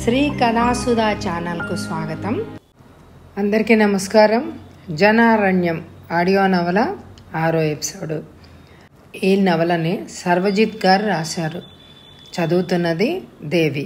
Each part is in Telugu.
శ్రీ కళాసుధా ఛానల్కు స్వాగతం అందరికీ నమస్కారం జనారణ్యం ఆడియో నవల ఆరో ఎపిసోడ్ ఈ నవలని సర్వజిత్ గారు రాశారు చదువుతున్నది దేవి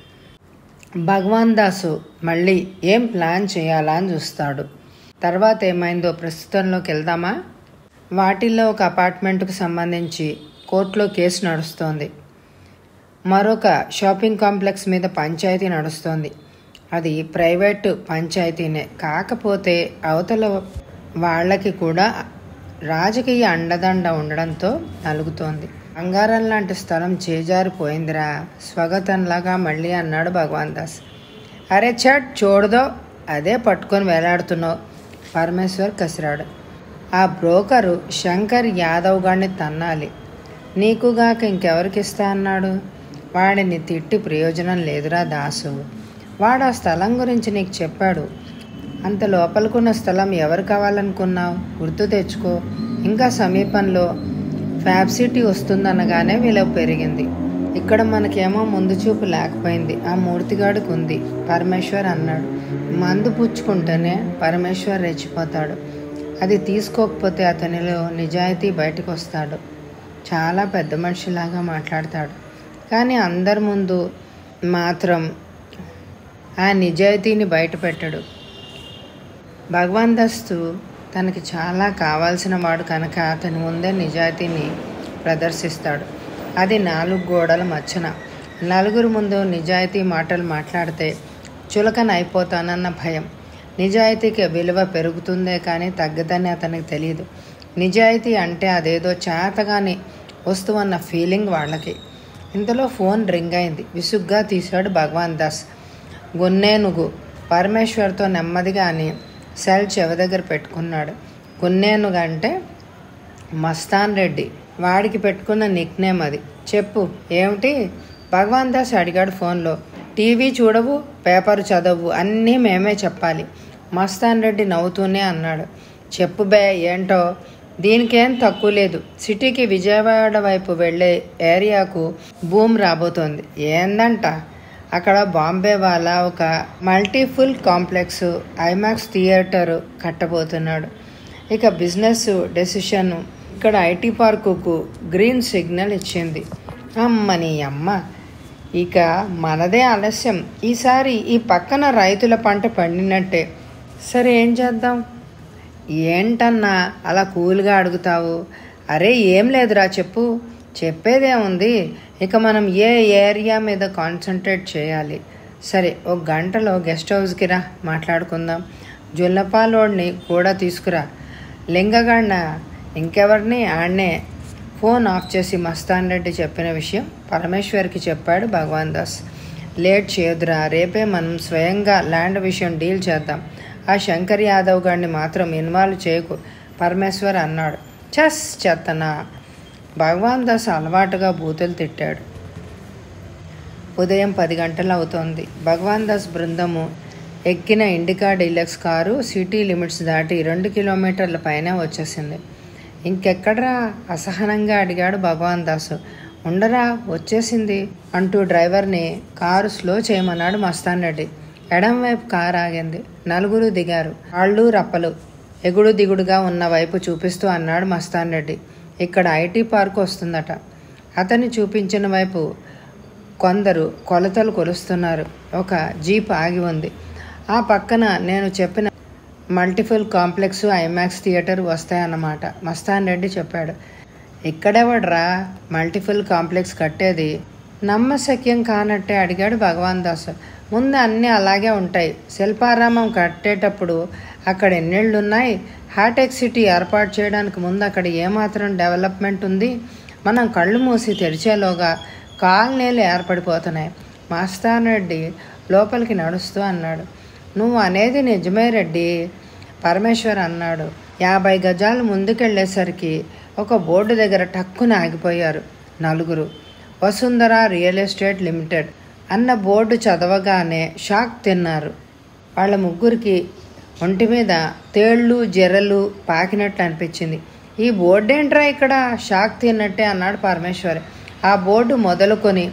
భగవాన్ దాసు మళ్ళీ ఏం ప్లాన్ చేయాలా అని చూస్తాడు తర్వాత ఏమైందో ప్రస్తుతంలోకి వెళ్దామా వాటిల్లో ఒక అపార్ట్మెంట్కు సంబంధించి కోర్టులో కేసు నడుస్తోంది మరొక షాపింగ్ కాంప్లెక్స్ మీద పంచాయతీ నడుస్తోంది అది ప్రైవేటు పంచాయతీనే కాకపోతే అవతల వాళ్ళకి కూడా రాజకీయ అండదండ ఉండడంతో నలుగుతోంది బంగారం లాంటి స్థలం చేజారిపోయిందిరా స్వాగతంలాగా మళ్ళీ అన్నాడు భగవాన్ దాస్ అరే చట్ చూడదో అదే పట్టుకొని వేలాడుతున్నావు పరమేశ్వర్ కసిరాడు ఆ బ్రోకరు శంకర్ యాదవ్ గారిని తన్నాలి నీకుగాక ఇంకెవరికి ఇస్తా అన్నాడు వాడిని తిట్టి ప్రయోజనం లేదురా దాసు వాడు ఆ స్థలం గురించి నీకు చెప్పాడు అంత లోపలికున్న స్థలం ఎవరు కావాలనుకున్నావు గుర్తు తెచ్చుకో ఇంకా సమీపంలో ఫ్యాబ్ సిటీ వస్తుందనగానే విలువ పెరిగింది ఇక్కడ మనకేమో ముందు చూపు లేకపోయింది ఆ మూర్తిగాడికి ఉంది పరమేశ్వర్ అన్నాడు మందు పుచ్చుకుంటేనే పరమేశ్వర్ రెచ్చిపోతాడు అది తీసుకోకపోతే అతనిలో నిజాయితీ బయటకు వస్తాడు చాలా పెద్ద మనిషిలాగా మాట్లాడతాడు కానీ అందరి ముందు మాత్రం ఆ నిజాయితీని బయటపెట్టడు భగవాన్ దస్తు తనకి చాలా కావాల్సిన వాడు కనుక అతని ముందే నిజాయితీని ప్రదర్శిస్తాడు అది నాలుగు గోడల మచ్చన నలుగురు ముందు నిజాయితీ మాటలు మాట్లాడితే చులకన అయిపోతానన్న భయం నిజాయితీకి విలువ పెరుగుతుందే కానీ తగ్గదని అతనికి తెలియదు నిజాయితీ అంటే అదేదో చేతగాని వస్తువన్న ఫీలింగ్ వాళ్ళకి ఇంతలో ఫోన్ రింగ్ అయింది విసుగ్గా తీశాడు భగవాన్ దాస్ గున్నేనుగు పరమేశ్వర్తో నెమ్మదిగా అని సెల్ చెవి దగ్గర పెట్టుకున్నాడు గున్నేనుగు అంటే మస్తాన్ రెడ్డి వాడికి పెట్టుకున్న నిక్ నేమ్ అది చెప్పు ఏమిటి భగవాన్ దాస్ అడిగాడు ఫోన్లో టీవీ చూడవు పేపర్ చదవు అన్నీ మేమే చెప్పాలి మస్తాన్ రెడ్డి నవ్వుతూనే అన్నాడు చెప్పు బే ఏంటో దీనికేం తక్కువ లేదు సిటీకి విజయవాడ వైపు వెళ్ళే ఏరియాకు భూమి రాబోతోంది ఏందంట అక్కడ బాంబే వాళ్ళ ఒక మల్టీఫుల్ కాంప్లెక్స్ ఐమాక్స్ థియేటర్ కట్టబోతున్నాడు ఇక బిజినెస్ డెసిషన్ ఇక్కడ ఐటీ పార్కుకు గ్రీన్ సిగ్నల్ ఇచ్చింది అమ్మని అమ్మ ఇక మనదే ఆలస్యం ఈసారి ఈ పక్కన రైతుల పంట పండినట్టే సరే ఏం చేద్దాం ఏంటన్నా అలా కూల్గా అడుగుతావు అరే ఏం లేదురా చెప్పు చెప్పేదేముంది ఇక మనం ఏ ఏరియా మీద కాన్సన్ట్రేట్ చేయాలి సరే ఒక గంటలో గెస్ట్ హౌస్కి రా మాట్లాడుకుందాం జుల్లపాలోడిని కూడా తీసుకురా లింగగాడిన ఇంకెవరిని ఆడనే ఫోన్ ఆఫ్ చేసి మస్తాన్ రెడ్డి చెప్పిన విషయం పరమేశ్వర్కి చెప్పాడు భగవాన్ దాస్ లేట్ చేయదురా రేపే మనం స్వయంగా ల్యాండ్ విషయం డీల్ చేద్దాం ఆ శంకర్ యాదవ్ గారిని మాత్రం ఇన్వాల్వ్ చేయకు పరమేశ్వర్ అన్నాడు చస్ చెత్తనా భగవాన్ దాస్ అలవాటుగా బూతులు తిట్టాడు ఉదయం పది గంటలు అవుతోంది భగవాన్ దాస్ బృందము ఎక్కిన Indica deluxe car city limits దాటి రెండు కిలోమీటర్ల పైన వచ్చేసింది ఇంకెక్కడరా అసహనంగా అడిగాడు భగవాన్ దాసు ఉండరా వచ్చేసింది అంటూ డ్రైవర్ని కారు స్లో చేయమన్నాడు మస్తాన్ రెడ్డి ఎడం వైపు కారు ఆగింది నలుగురు దిగారు కాళ్ళు రప్పలు ఎగుడు దిగుడుగా ఉన్న వైపు చూపిస్తూ అన్నాడు మస్తాన్ రెడ్డి ఇక్కడ ఐటీ పార్క్ వస్తుందట అతన్ని చూపించిన వైపు కొందరు కొలతలు కొలుస్తున్నారు ఒక జీప్ ఆగి ఉంది ఆ పక్కన నేను చెప్పిన మల్టిపుల్ కాంప్లెక్స్ ఐమాక్స్ థియేటర్ వస్తాయన్నమాట మస్తాన్ రెడ్డి చెప్పాడు ఇక్కడెవడ్రా మల్టిపుల్ కాంప్లెక్స్ కట్టేది నమ్మశక్యం కానట్టే అడిగాడు భగవాన్ దాస్ ముందు అన్నీ అలాగే ఉంటాయి శిల్పారామం కట్టేటప్పుడు అక్కడ ఎన్నేళ్ళు ఉన్నాయి హాటెక్ సిటీ ఏర్పాటు చేయడానికి ముందు అక్కడ ఏమాత్రం డెవలప్మెంట్ ఉంది మనం కళ్ళు మూసి తెరిచేలోగా కాలనీలు ఏర్పడిపోతున్నాయి మాస్తాన్ రెడ్డి లోపలికి నడుస్తూ అన్నాడు నువ్వు అనేది నిజమే రెడ్డి పరమేశ్వర్ అన్నాడు యాభై గజాలు ముందుకెళ్ళేసరికి ఒక బోర్డు దగ్గర టక్కున ఆగిపోయారు నలుగురు వసుంధర రియల్ ఎస్టేట్ లిమిటెడ్ అన్న బోర్డు చదవగానే షాక్ తిన్నారు వాళ్ళ ముగ్గురికి ఒంటి మీద తేళ్ళు జెర్రలు పాకినట్లు అనిపించింది ఈ బోర్డు ఏంట్రా ఇక్కడ షాక్ తిన్నట్టే అన్నాడు పరమేశ్వరి ఆ బోర్డు మొదలుకొని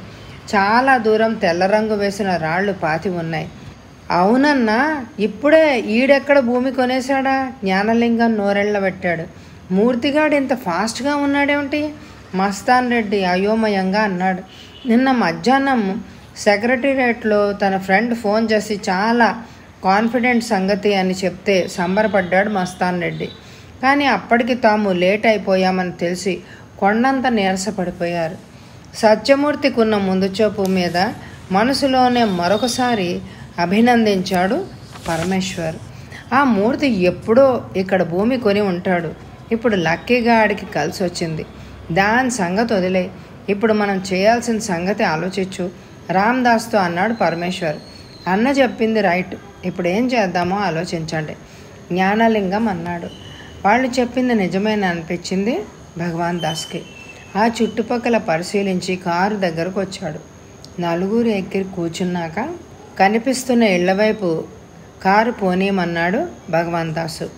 చాలా దూరం తెల్ల రంగు వేసిన రాళ్ళు పాతి ఉన్నాయి అవునన్నా ఇప్పుడే ఈడెక్కడ భూమి కొనేశాడా జ్ఞానలింగం నోరెళ్ళబెట్టాడు మూర్తిగాడు ఇంత ఫాస్ట్గా ఉన్నాడేమిటి మస్తాన్ రెడ్డి అయోమయంగా అన్నాడు నిన్న మధ్యాహ్నం సెక్రటేరియట్లో తన ఫ్రెండ్ ఫోన్ చేసి చాలా కాన్ఫిడెంట్ సంగతి అని చెప్తే సంబరపడ్డాడు మస్తాన్ రెడ్డి కానీ అప్పటికి తాము లేట్ అయిపోయామని తెలిసి కొండంత నీరసపడిపోయారు సత్యమూర్తికి ఉన్న ముందు చూపు మీద మనసులోనే మరొకసారి అభినందించాడు పరమేశ్వర్ ఆ మూర్తి ఎప్పుడో ఇక్కడ భూమి కొని ఉంటాడు ఇప్పుడు లక్కీగా ఆడికి కలిసి వచ్చింది దాని సంగతి వదిలే ఇప్పుడు మనం చేయాల్సిన సంగతి ఆలోచించు రామ్దాస్తో అన్నాడు పరమేశ్వర్ అన్న చెప్పింది రైట్ ఇప్పుడు ఏం చేద్దామో ఆలోచించండి జ్ఞానలింగం అన్నాడు వాళ్ళు చెప్పింది నిజమేనా అనిపించింది భగవాన్ దాస్కి ఆ చుట్టుపక్కల పరిశీలించి కారు దగ్గరకు వచ్చాడు నలుగురు ఎక్కి కూర్చున్నాక కనిపిస్తున్న ఇళ్ల వైపు కారు పోనీయమన్నాడు Bhagwan Das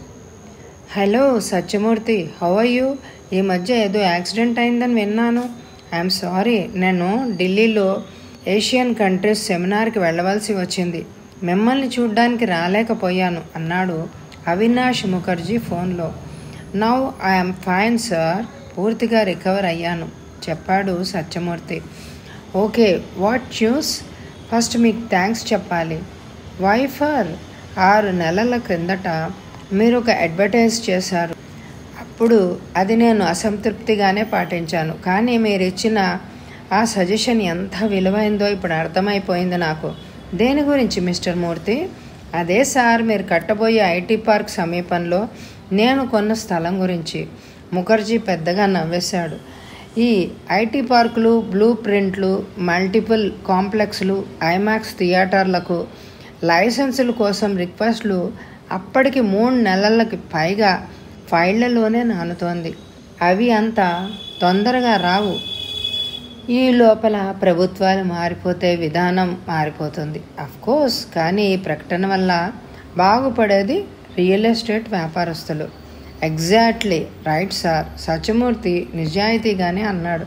hello Satyamurthy how are you ఈ మధ్య ఏదో యాక్సిడెంట్ అయిందని విన్నాను ఐఎమ్ సారీ నేను ఢిల్లీలో ఏషియన్ కంట్రీస్ సెమినార్కి వెళ్ళవలసి వచ్చింది మిమ్మల్ని చూడ్డానికి రాలేకపోయాను అన్నాడు అవినాష్ ముఖర్జీ ఫోన్లో నౌ ఐఎమ్ ఫైన్ సార్ పూర్తిగా రికవర్ అయ్యాను చెప్పాడు Satyamurthy okay what news first మీకు థ్యాంక్స్ చెప్పాలి వైఫర్ ఆరు నెలల క్రిందట మీరు ఒక అడ్వర్టైజ్ చేశారు అప్పుడు అది నేను అసంతృప్తిగానే పాటించాను కానీ మీరు ఇచ్చిన ఆ సజెషన్ ఎంత విలువైందో ఇప్పుడు అర్థమైపోయింది నాకు దేని గురించి మిస్టర్ మూర్తి అదే సార్ మీరు కట్టబోయే ఐటీ పార్క్ సమీపంలో నేను కొన్న స్థలం గురించి ముఖర్జీ పెద్దగా నవ్వేశాడు ఈ ఐటీ పార్కులు బ్లూ ప్రింట్లు మల్టిపుల్ కాంప్లెక్స్లు ఐమాక్స్ థియేటర్లకు లైసెన్సుల కోసం రిక్వెస్ట్లు అప్పటికి మూడు నెలలకి పైగా ఫైళ్లలోనే నానుతోంది అవి అంత తొందరగా రావు ఈ లోపల ప్రభుత్వాలు మారిపోతే విధానం మారిపోతుంది కోర్స్ కానీ ఈ ప్రకటన వల్ల బాగుపడేది రియల్ ఎస్టేట్ వ్యాపారస్తులు ఎగ్జాక్ట్లీ రైట్ సార్ సత్యమూర్తి నిజాయితీగానే అన్నాడు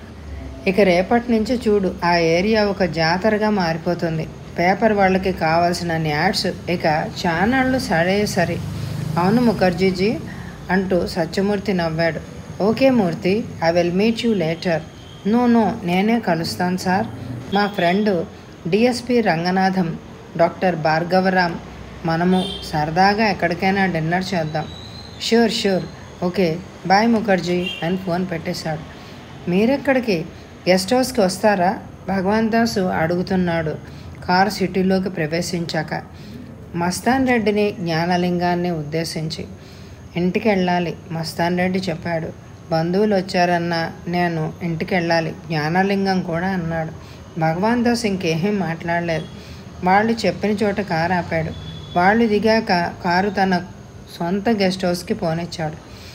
ఇక రేపటి నుంచి చూడు ఆ ఏరియా ఒక జాతరగా మారిపోతుంది పేపర్ వాళ్ళకి కావాల్సిన యాడ్స్ ఇక ఛానళ్ళు సరే సరి అవును ముఖర్జీజీ అంటూ సత్యమూర్తి నవ్వాడు okay Murthy I will meet you later no no నేనే కలుస్తాను సార్ మా friend DSP Ranganatham doctor Bhargavaram మనము సరదాగా ఎక్కడికైనా డిన్నర్ చేద్దాం sure sure okay bye Mukherjee అని ఫోన్ పెట్టేశాడు మీరెక్కడికి గెస్ట్ హౌస్కి వస్తారా భగవాన్ దాసు అడుగుతున్నాడు కారు సిటీలోకి ప్రవేశించాక మస్తాన్ రెడ్డిని జ్ఞానలింగాన్ని ఉద్దేశించి ఇంటికి వెళ్ళాలి మస్తాన్ రెడ్డి చెప్పాడు బంధువులు వచ్చారన్న నేను ఇంటికి వెళ్ళాలి జ్ఞానలింగం కూడా అన్నాడు భగవాన్ దాస్ ఇంకేమీ మాట్లాడలేదు వాళ్ళు చెప్పిన చోట కారు ఆపాడు వాళ్ళు దిగాక కారు తన సొంత గెస్ట్ హౌస్కి పోనిచ్చాడు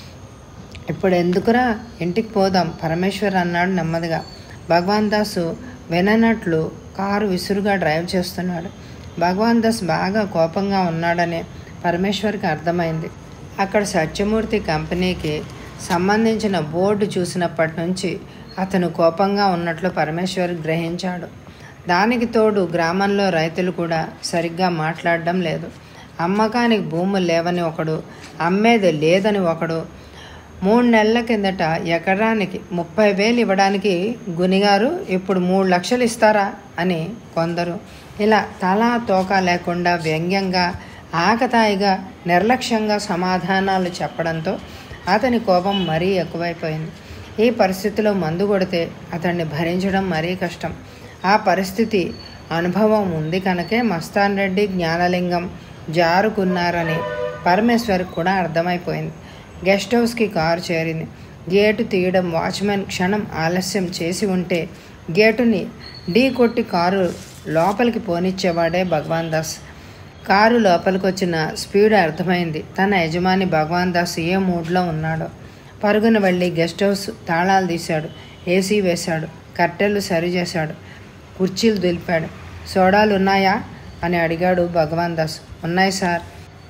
ఇప్పుడు ఎందుకురా ఇంటికి పోదాం పరమేశ్వర్ అన్నాడు నెమ్మదిగా భగవాన్ దాసు విననట్లు కారు విసురుగా డ్రైవ్ చేస్తున్నాడు భగవాన్ దాస్ బాగా కోపంగా ఉన్నాడని పరమేశ్వర్కి అర్థమైంది అక్కడ సత్యమూర్తి కంపెనీకి సంబంధించిన బోర్డు చూసినప్పటి నుంచి అతను కోపంగా ఉన్నట్లు పరమేశ్వర్ గ్రహించాడు దానికి తోడు గ్రామంలో రైతులు కూడా సరిగ్గా మాట్లాడడం లేదు అమ్మకానికి భూములు లేవని ఒకడు అమ్మేది లేదని ఒకడు మూడు నెలల కిందట ఎకరానికి ముప్పై వేలు ఇవ్వడానికి గునిగారు ఇప్పుడు మూడు లక్షలు ఇస్తారా అని కొందరు ఇలా తలా తోక లేకుండా వ్యంగ్యంగా ఆకతాయిగా నిర్లక్ష్యంగా సమాధానాలు చెప్పడంతో అతని కోపం మరీ ఎక్కువైపోయింది ఈ పరిస్థితిలో మందు కొడితే అతన్ని భరించడం మరీ కష్టం ఆ పరిస్థితి అనుభవం ఉంది కనుకే మస్తాన్ రెడ్డి జ్ఞానలింగం జారుకున్నారని పరమేశ్వర్కి కూడా అర్థమైపోయింది గెస్ట్ హౌస్కి కారు చేరింది గేటు తీయడం వాచ్మెన్ క్షణం ఆలస్యం చేసి ఉంటే గేటుని ఢీ కొట్టి కారు లోపలికి పోనిచ్చేవాడే భగవాన్ దాస్ కారు లోపలికి వచ్చిన స్పీడ్ అర్థమైంది తన యజమాని భగవాన్ దాస్ ఏ మూడ్లో ఉన్నాడో పరుగున వెళ్ళి గెస్ట్ హౌస్ తాళాలు తీశాడు ఏసీ వేశాడు కట్టెలు సరి చేశాడు కుర్చీలు దులిపాడు సోడాలు ఉన్నాయా అని అడిగాడు భగవాన్ దాస్ ఉన్నాయి సార్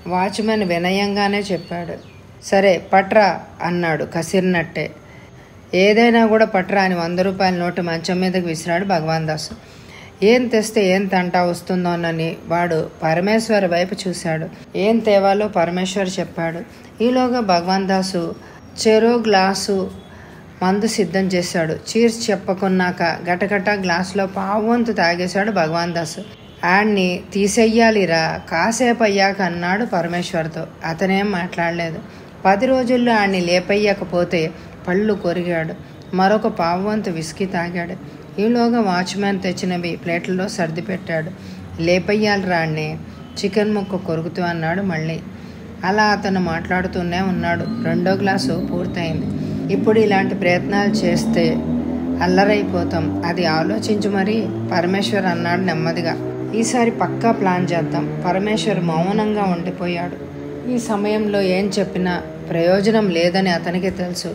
వాచ్మెన్ వినయంగానే చెప్పాడు సరే పట్రా అన్నాడు కసిరినట్టే ఏదైనా కూడా పట్టరా అని వంద రూపాయల నోటు మంచం మీదకి విసిరాడు భగవాన్ దాసు ఏం తెస్తే ఏం తంటా వస్తుందోనని వాడు పరమేశ్వర్ వైపు చూశాడు ఏం తేవాలో పరమేశ్వర్ చెప్పాడు ఈలోగా భగవాన్ దాసు చెరో గ్లాసు మందు సిద్ధం చేశాడు చీర్స్ చెప్పకున్నాక గటగట గ్లాసులో పావంతు తాగేశాడు భగవాన్ దాస్ ఆడిని తీసెయ్యాలిరా కాసేపు అయ్యాక అన్నాడు పరమేశ్వర్తో అతనేం మాట్లాడలేదు పది రోజుల్లో ఆడిని లేపయ్యకపోతే పళ్ళు కొరిగాడు మరొక పావంతు విస్కీ తాగాడు ఈలోగా వాచ్మ్యాన్ తెచ్చినవి ప్లేట్లలో సర్ది పెట్టాడు లేపయ్యాలి రాణ్ణి చికెన్ ముక్క కొరుకుతూ అన్నాడు మళ్ళీ అలా అతను మాట్లాడుతూనే ఉన్నాడు రెండో గ్లాసు పూర్తయింది ఇప్పుడు ఇలాంటి ప్రయత్నాలు చేస్తే అల్లరైపోతాం అది ఆలోచించు మరి పరమేశ్వర్ అన్నాడు నెమ్మదిగా ఈసారి పక్కా ప్లాన్ చేద్దాం పరమేశ్వర్ మౌనంగా ఉండిపోయాడు ఈ సమయంలో ఏం చెప్పినా ప్రయోజనం లేదని అతనికి తెలుసు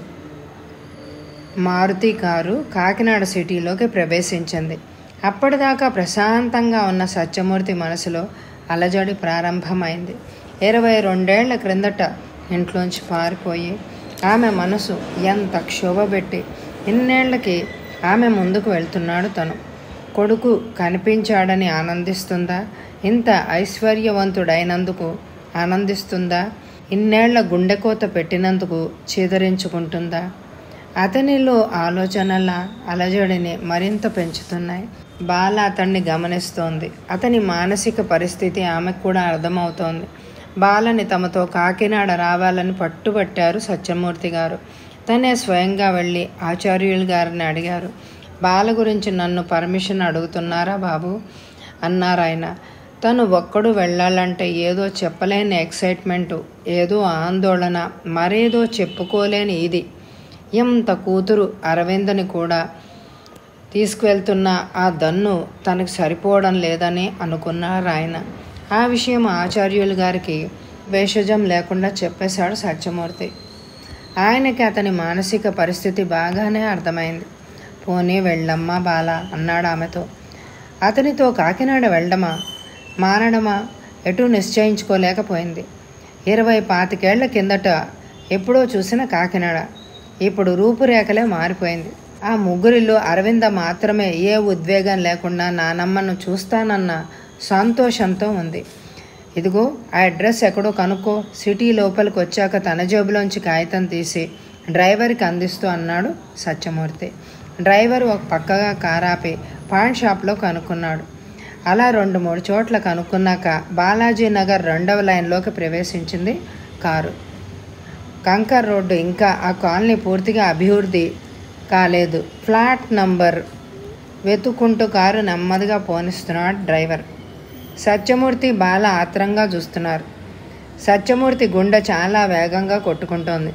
మారుతి కారు కాకినాడ సిటీలోకి ప్రవేశించింది అప్పటిదాకా ప్రశాంతంగా ఉన్న సత్యమూర్తి మనసులో అలజడి ప్రారంభమైంది ఇరవై రెండేళ్ల క్రిందట ఇంట్లోంచి పారిపోయి ఆమె మనసు ఎంత క్షోభపెట్టి ఇన్నేళ్లకి ఆమె ముందుకు వెళ్తున్నాడు తను కొడుకు కనిపించాడని ఆనందిస్తుందా ఇంత ఐశ్వర్యవంతుడైనందుకు ఆనందిస్తుందా ఇన్నేళ్ల గుండెకోత పెట్టినందుకు చీదరించుకుంటుందా అతనిలో ఆలోచనల అలజడిని మరింత పెంచుతున్నాయి బాల అతన్ని గమనిస్తోంది అతని మానసిక పరిస్థితి ఆమెకు కూడా అర్థమవుతోంది బాలని తమతో కాకినాడ రావాలని పట్టుబట్టారు సత్యమూర్తి గారు తనే స్వయంగా వెళ్ళి ఆచార్యులు గారిని అడిగారు బాల గురించి నన్ను పర్మిషన్ అడుగుతున్నారా బాబు అన్నారు ఆయన తను ఒక్కడు వెళ్ళాలంటే ఏదో చెప్పలేని ఎక్సైట్మెంటు ఏదో ఆందోళన మరేదో చెప్పుకోలేని ఇది ఎంత కూతురు అరవిందని కూడా తీసుకువెళ్తున్న ఆ దన్ను తనకు సరిపోవడం లేదని అనుకున్నారు ఆయన ఆ విషయం ఆచార్యులు గారికి భేషజం లేకుండా చెప్పేశాడు సత్యమూర్తి ఆయనకి అతని మానసిక పరిస్థితి బాగానే అర్థమైంది పోనీ వెళ్ళమ్మా బాల అన్నాడు ఆమెతో అతనితో కాకినాడ వెళ్ళడమా మారడమా ఎటూ నిశ్చయించుకోలేకపోయింది ఇరవై పాతికేళ్ల కిందట ఎప్పుడో చూసిన కాకినాడ ఇప్పుడు రూపురేఖలే మారిపోయింది ఆ ముగ్గురిలో అరవింద మాత్రమే ఏ ఉద్వేగం లేకుండా నానమ్మను చూస్తానన్న సంతోషంతో ఉంది ఇదిగో ఆ అడ్రస్ ఎక్కడో కనుక్కో సిటీ లోపలికి వచ్చాక తన జేబులోంచి కాగితం తీసి డ్రైవర్కి అందిస్తూ అన్నాడు సత్యమూర్తి డ్రైవర్ ఒక పక్కగా కారాపి పాన్ షాప్లో కనుక్కున్నాడు అలా రెండు మూడు చోట్ల కనుక్కున్నాక బాలాజీ నగర్ రెండవ లైన్లోకి ప్రవేశించింది కారు కంకర్ రోడ్డు ఇంకా ఆ కాలనీ పూర్తిగా అభివృద్ధి కాలేదు ఫ్లాట్ నంబర్ వెతుక్కుంటూ కారు నెమ్మదిగా పోనిస్తున్నాడు డ్రైవర్ సత్యమూర్తి బాల ఆత్రంగా చూస్తున్నారు సత్యమూర్తి గుండె చాలా వేగంగా కొట్టుకుంటోంది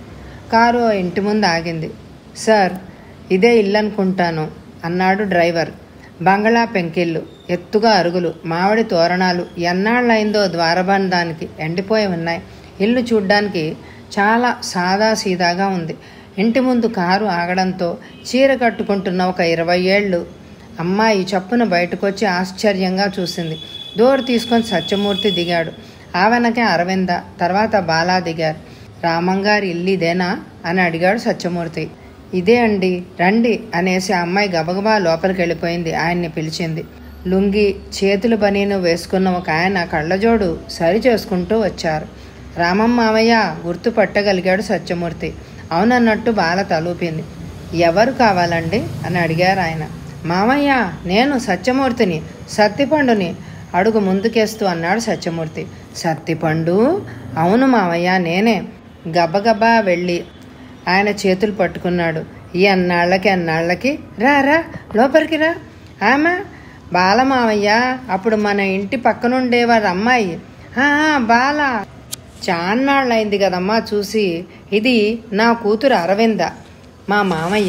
కారు ఓ ఇంటి ముందు ఆగింది సార్ ఇదే ఇల్లు అనుకుంటాను అన్నాడు డ్రైవర్ బంగళా పెంకిళ్ళు ఎత్తుగా అరుగులు మామిడి తోరణాలు ఎన్నాళ్ళైందో ద్వారబంధానికి ఎండిపోయి ఉన్నాయి ఇల్లు చూడ్డానికి చాలా సాదా సీదాగా ఉంది ఇంటి ముందు కారు ఆగడంతో చీర కట్టుకుంటున్న ఒక ఇరవై ఏళ్ళు అమ్మాయి చప్పున బయటకొచ్చి ఆశ్చర్యంగా చూసింది డోర్ తీసుకొని సత్యమూర్తి దిగాడు ఆ వెనకే అరవింద తర్వాత బాలా దిగారు రామంగారి ఇల్లు ఇదేనా అని అడిగాడు సత్యమూర్తి ఇదే అండి రండి అనేసి ఆ అమ్మాయి గబగబా లోపలికి వెళ్ళిపోయింది ఆయన్ని పిలిచింది లుంగి చేతులు బనీను వేసుకున్న ఒక ఆయన కళ్ళజోడు సరి చేసుకుంటూ వచ్చారు రామం మామయ్య గుర్తుపట్టగలిగాడు సత్యమూర్తి అవునన్నట్టు బాల తలూపింది ఎవరు కావాలండి అని అడిగారు ఆయన మామయ్య నేను సత్యమూర్తిని సత్తిపండుని అడుగు ముందుకేస్తూ అన్నాడు సత్యమూర్తి సత్తిపండు అవును మామయ్య నేనే గబగబా వెళ్ళి ఆయన చేతులు పట్టుకున్నాడు ఈ అన్నాళ్ళకి అన్నాళ్ళకి రా రా లోపలికి రా ఆమె బాలమావయ్య అప్పుడు మన ఇంటి పక్కనుండేవారు అమ్మాయి "ఆ, ఆ, బాల చాన్నాళ్ళైంది కదమ్మా చూసి ఇది నా కూతురు అరవింద మా మామయ్య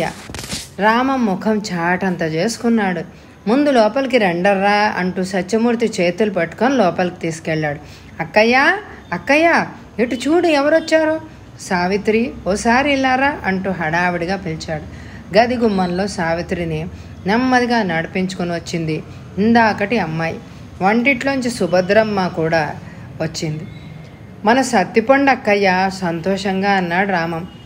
రామ ముఖం చాటంత చేసుకున్నాడు ముందు లోపలికి రెండర్రా అంటూ సత్యమూర్తి చేతులు పట్టుకొని లోపలికి తీసుకెళ్ళాడు అక్కయ్య అక్కయ్య ఇటు చూడు ఎవరొచ్చారో సావిత్రి ఓసారి ఇల్లారా అంటూ హడావిడిగా పిలిచాడు గది గుమ్మంలో సావిత్రిని నెమ్మదిగా నడిపించుకొని వచ్చింది ఇందాకటి అమ్మాయి వంటిట్లోంచి సుభద్రమ్మ కూడా వచ్చింది మన సత్తిపండు అక్కయ్య సంతోషంగా అన్నాడు రామం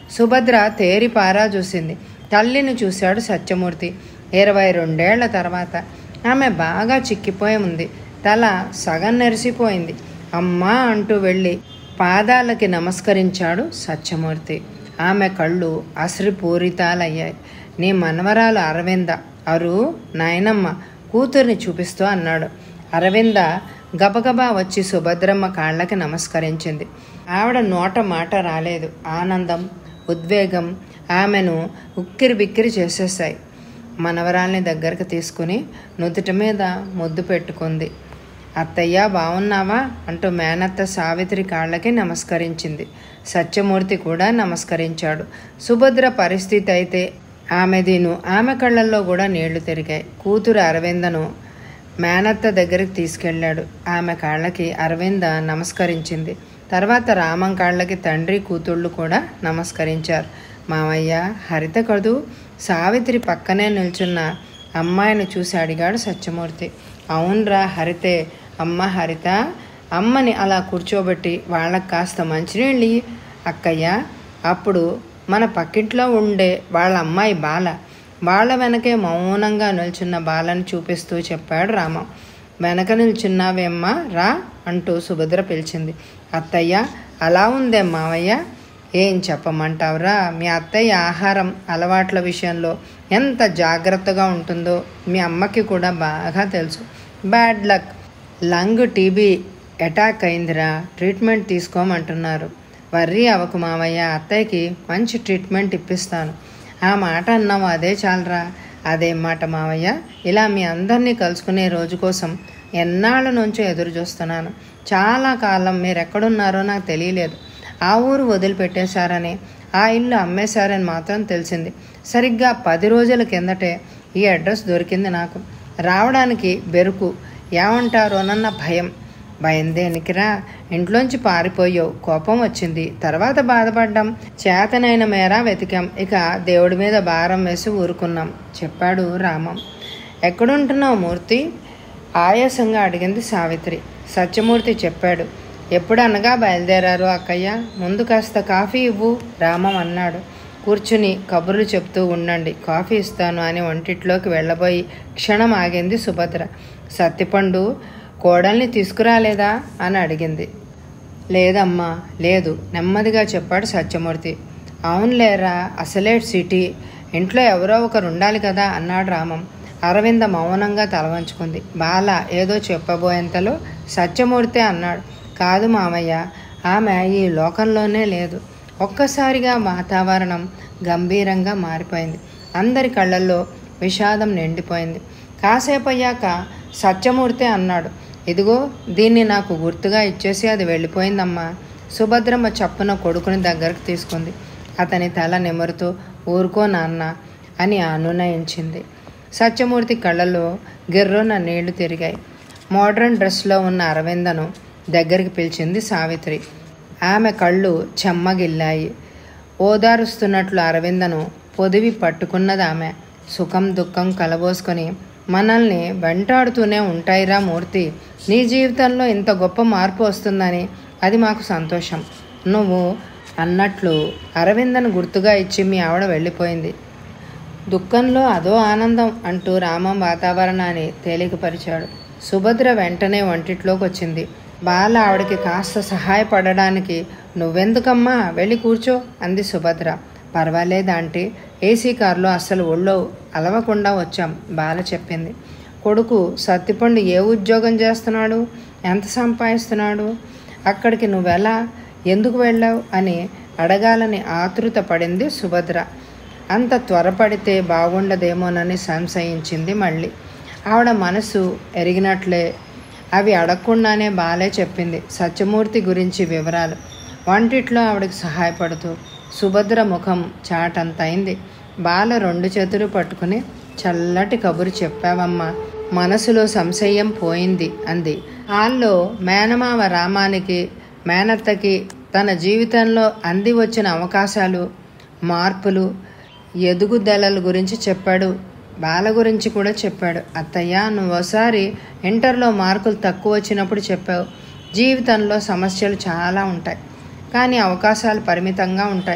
సుభద్ర తేరిపారా చూసింది తల్లిని చూశాడు సత్యమూర్తి ఇరవై రెండేళ్ల తర్వాత ఆమె బాగా చిక్కిపోయి ఉంది తల సగం నెరిసిపోయింది అమ్మా అంటూ వెళ్ళి పాదాలకి నమస్కరించాడు సత్యమూర్తి ఆమె కళ్ళు అశ్రిపూరితాలయ్యాయి నీ మనవరాలు అరవింద అరు నాయనమ్మ కూతుర్ని చూపిస్తూ అన్నాడు అరవింద గబగబా వచ్చి సుభద్రమ్మ కాళ్ళకి నమస్కరించింది ఆవిడ నోట మాట రాలేదు ఆనందం ఉద్వేగం ఆమెను ఉక్కిరి బిక్కిరి చేసేసాయి మనవరాల్ని దగ్గరకు తీసుకుని నుదుటి మీద ముద్దు పెట్టుకుంది అత్తయ్య బాగున్నావా అంటూ మేనత్త సావిత్రి కాళ్ళకి నమస్కరించింది సత్యమూర్తి కూడా నమస్కరించాడు సుభద్ర పరిస్థితి అయితే ఆమెదిను ఆమె కళ్ళల్లో కూడా నీళ్లు తిరిగాయి కూతురు అరవిందను మేనత్త దగ్గరికి తీసుకెళ్ళాడు ఆమె కాళ్ళకి అరవింద నమస్కరించింది తర్వాత రామం కాళ్ళకి తండ్రి కూతుళ్ళు కూడా నమస్కరించారు మామయ్య హరిత కదు సావిత్రి పక్కనే నిల్చున్న అమ్మాయిని చూసి అడిగాడు సత్యమూర్తి అవునరా హరితే అమ్మ హరిత అమ్మని అలా కూర్చోబెట్టి వాళ్ళకి కాస్త మంచినీళ్ళు ఇయ్యి. అక్కయ్య అప్పుడు మన పక్కింట్లో ఉండే వాళ్ళ అమ్మాయి బాల వాళ్ళ వెనకే మౌనంగా నిల్చున్న బాలను చూపిస్తూ చెప్పాడు రామం వెనక నిల్చున్నావేమ్మా రా అంటూ సుభద్ర పిలిచింది అత్తయ్య అలా ఉందే మావయ్య ఏం చెప్పమంటావురా మీ అత్తయ్య ఆహారం అలవాట్ల విషయంలో ఎంత జాగ్రత్తగా ఉంటుందో మీ అమ్మకి కూడా బాగా తెలుసు bad luck lung TB attack అయిందిరా ట్రీట్మెంట్ తీసుకోమంటున్నారు వర్రీ అవకు మావయ్య అత్తయ్యకి మంచి ట్రీట్మెంట్ ఇప్పిస్తాను ఆ మాట అన్నావు అదే చాలరా అదేం మాట మావయ్య ఇలా మీ అందరినీ కలుసుకునే రోజు కోసం ఎన్నాళ్ళ నుంచో ఎదురు చూస్తున్నాను చాలా కాలం మీరు ఎక్కడున్నారో నాకు తెలియలేదు ఆ ఊరు వదిలిపెట్టేశారని ఆ ఇల్లు అమ్మేశారని మాత్రం తెలిసింది సరిగ్గా పది రోజుల కిందటే ఈ అడ్రస్ దొరికింది నాకు రావడానికి బెరుకు ఏమంటారోనన్న భయం భయం దేనికిరా ఇంట్లోంచి పారిపోయావు కోపం వచ్చింది తర్వాత బాధపడ్డాం చేతనైన మేర వెతికాం ఇక దేవుడి మీద భారం వేసి ఊరుకున్నాం చెప్పాడు రామం ఎక్కడుంటున్నావు మూర్తి ఆయాసంగా అడిగింది సావిత్రి సత్యమూర్తి చెప్పాడు ఎప్పుడు అనగా బయలుదేరారు అక్కయ్య ముందు కాస్త కాఫీ ఇవ్వు రామం అన్నాడు కూర్చుని కబుర్లు చెప్తూ ఉండండి కాఫీ ఇస్తాను అని వంటిట్లోకి వెళ్ళబోయి క్షణం ఆగింది సుభద్ర సత్తిపండు కోడల్ని తీసుకురాలేదా అని అడిగింది లేదమ్మా లేదు నెమ్మదిగా చెప్పాడు సత్యమూర్తి అవునులేరా అసలే సిటీ ఇంట్లో ఎవరో ఒకరు ఉండాలి కదా అన్నాడు రామం అరవింద మౌనంగా తలవంచుకుంది బాల ఏదో చెప్పబోయేంతలో సత్యమూర్తి అన్నాడు కాదు మామయ్య ఆమె ఈ లోకంలోనే లేదు ఒక్కసారిగా వాతావరణం గంభీరంగా మారిపోయింది అందరి కళ్ళల్లో విషాదం నిండిపోయింది కాసేపు అయ్యాక సత్యమూర్తి అన్నాడు ఇదిగో దీన్ని నాకు గుర్తుగా ఇచ్చేసి అది వెళ్ళిపోయిందమ్మా సుభద్రమ్మ చప్పున కొడుకుని దగ్గరకు తీసుకుంది అతని తల నిమురుతూ ఊరుకో నాన్న అని అనునయించింది సత్యమూర్తి కళ్ళలో గిర్రున నీళ్లు తిరిగాయి మోడ్రన్ డ్రెస్లో ఉన్న అరవిందను దగ్గరికి పిలిచింది సావిత్రి ఆమె కళ్ళు చెమ్మగిల్లాయి ఓదారుస్తున్నట్లు అరవిందను పొదివి పట్టుకున్నది ఆమె సుఖం దుఃఖం కలబోసుకొని మనల్ని వెంటాడుతూనే ఉంటాయిరా మూర్తి నీ జీవితంలో ఇంత గొప్ప మార్పు వస్తుందని అది మాకు సంతోషం నువ్వు అన్నట్లు అరవిందను గుర్తుగా ఇచ్చి మీ ఆవిడ వెళ్ళిపోయింది దుఃఖంలో అదో ఆనందం అంటూ రామం వాతావరణాన్ని తేలికపరిచాడు సుభద్ర వెంటనే వంటిట్లోకి వచ్చింది బాల ఆవిడకి కాస్త సహాయపడడానికి నువ్వెందుకమ్మా వెళ్ళి కూర్చో అంది సుభద్ర పర్వాలేదు ఆంటీ ఏసీ కారులో అస్సలు ఒళ్ళో అలవకుండా వచ్చాం బాల చెప్పింది కొడుకు సత్తిపండు ఏ ఉద్యోగం చేస్తున్నాడు ఎంత సంపాదిస్తున్నాడు అక్కడికి నువ్వెలా ఎందుకు వెళ్ళావు అని అడగాలని ఆతృత పడింది సుభద్ర అంత త్వరపడితే బాగుండదేమోనని సంశయించింది మళ్ళీ ఆవిడ మనసు ఎరిగినట్లే అవి అడగకుండానే బాలే చెప్పింది సత్యమూర్తి గురించి వివరాలు వంటిట్లో ఆవిడకి సహాయపడుతూ సుభద్ర ముఖం చాటంతైంది బాల రెండు చేతులు పట్టుకుని చల్లటి కబురు చెప్పావమ్మా మనసులో సంశయం పోయింది అంది హాల్లో మేనమామ రామానికి మేనత్తకి తన జీవితంలో అంది వచ్చిన అవకాశాలు మార్పులు ఎదుగుదలల గురించి చెప్పాడు బాల గురించి కూడా చెప్పాడు అత్తయ్య నువ్వు ఒకసారి ఇంటర్లో మార్కులు తక్కువ వచ్చినప్పుడు చెప్పావు జీవితంలో సమస్యలు చాలా ఉంటాయి కానీ అవకాశాలు పరిమితంగా ఉంటాయి